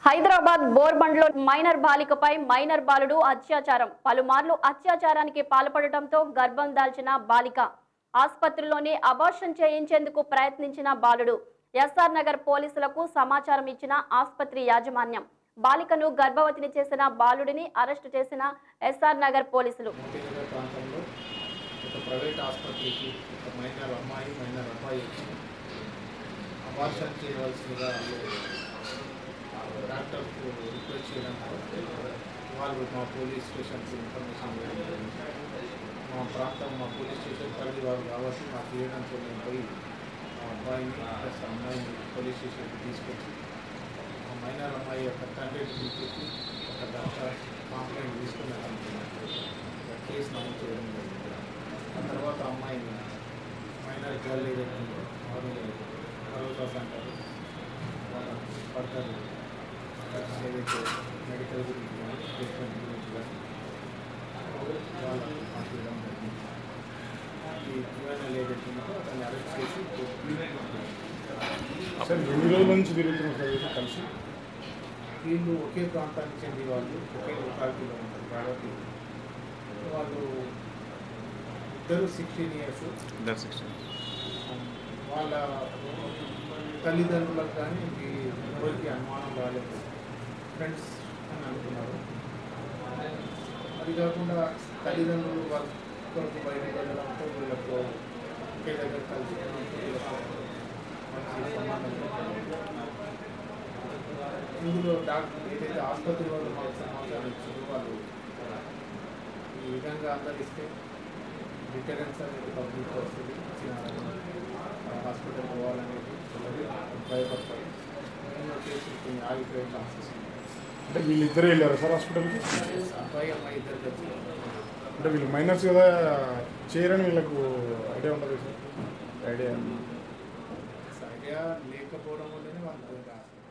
హైదరాబాద్ బోర్బండ్లో మైనర్ బాలికపై మైనర్ బాలుడు అత్యాచారం పలుమార్లు అత్యాచారానికి పాల్పడటంతో గర్భం దాల్చిన బాలిక ఆసుపత్రిలోనే అబార్షన్ చేయించేందుకు ప్రయత్నించిన బాలుడు ఎస్ఆర్ నగర్ పోలీసులకు సమాచారం ఇచ్చిన ఆసుపత్రి యాజమాన్యం బాలికను గర్భవతిని చేసిన బాలుడిని అరెస్టు చేసిన ఎస్ఆర్ నగర్ పోలీసులు మోతీనగర్ ప్రాంతంలో ఒక ప్రైవేట్ ఆసుపత్రికి ఒక మైనర్ అమ్మాయి మైనర్ అబ్బాయి వచ్చి అబార్షన్ చేయవలసిందిగా డాక్టర్కు రిక్వెస్ట్ చేయడంతో వాళ్ళు మా పోలీస్ స్టేషన్కి ఇన్ఫర్మేషన్ ఇవ్వడం జరిగింది. మా ప్రాంతం మా పోలీస్ స్టేషన్ పరిధి వారు కాబట్టి మా తీయడంతో నేను పోయి ఆ అబ్బాయిని ప్లస్ అమ్మాయిని పోలీస్ స్టేషన్కి తీసుకొచ్చి ఆ మైనర్ అమ్మాయి యొక్క తండ్రిని తీసుకొచ్చి ఒక డాక్టర్ కాంప్లైంట్ తీసుకున్నాను కేసు నమోదు చేయడం జరిగింది ఆ తర్వాత అమ్మాయిని మైనర్ గర్ల్ ఏదైతే ఉందో వారు భరోసా సెంటర్ వాళ్ళ ఫర్దర్ ఏదైతే మెడికల్ గురించి కానీ ట్రీట్మెంట్ గురించి కానీ వాళ్ళకు పంపించడం జరిగింది ఈ జ్యువెనల్ ఏదైతే ఉందో అతన్ని అరెస్ట్ చేసి కోర్టుకి పంపించారు. సార్ ఎన్ని రోజుల నుంచి తిరుగుతున్నారు సార్ ఇది కలిసి వీళ్ళు ఒకే ప్రాంతానికి చెందిన వాళ్ళు ఒకే లొకాలిటీలో ఉంటారు కాబట్టి వాళ్ళు ఇద్దరు సిక్స్టీన్ ఇయర్స్ వాళ్ళ తల్లిదండ్రులకు కానీ ఎవరికి అనుమానం రాలేదు ఫ్రెండ్స్ అని అనుకున్నారు అది కాకుండా తల్లిదండ్రులు వాళ్ళ కొరకు బయటకు వెళ్ళడంతో వీళ్ళకు ఒకే దగ్గర కలిసి వీళ్ళకు మంచి సంబంధం ఇందులో డాక్టర్ ఏదైతే ఆసుపత్రి వాళ్ళు మాకు సమాచారం ఇచ్చారో వాళ్ళు ఈ విధంగా అందరిస్తే డిటరెన్స్ అనేది పబ్లిక్ వస్తుంది ఇచ్చిన హాస్పిటల్ పోవాలనేది భయపడతారు నేను వచ్చేసి కొన్ని ఆగిపోయే ఛాన్సెస్ అంటే వీళ్ళిద్దరే వెళ్ళారు సార్ హాస్పిటల్కి అబ్బాయి అమ్మాయి ఇద్దరు కలిసి అంటే వీళ్ళు మైనర్స్ కదా చేయరని వీళ్ళకు ఐడియా ఉంటుంది సార్ ఐడియా ఐడియా లేకపోవడం వల్లనే వాళ్ళు హాస్పిటల్